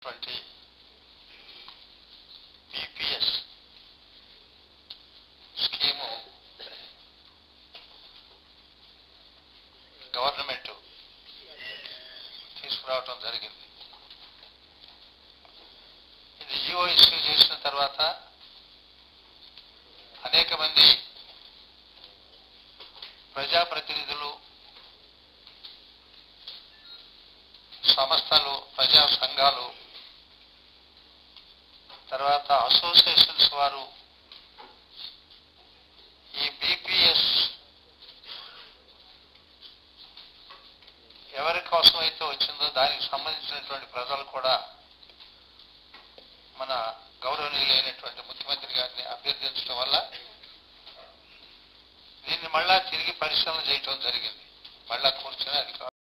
చేసినటువంటి BPS scheme government తీసుకురావటం జరిగింది ఇది జియో ఇష్యూ చేసిన తర్వాత అనేక మంది ప్రజాప్రతినిధులు సంస్థలు ప్రజా సంఘాలు తర్వాత అసోసియేషన్స్ వారు ఈ బీపీఎస్ ఎవరి కోసం అయితే వచ్చిందో దానికి సంబంధించినటువంటి ప్రజలు కూడా మన గౌరవనీయులైనటువంటి ముఖ్యమంత్రి గారిని అభ్యర్థించడం వల్ల దీన్ని మళ్ళా తిరిగి పరిశీలన చేయటం జరిగింది మళ్ళా కూర్చొని అది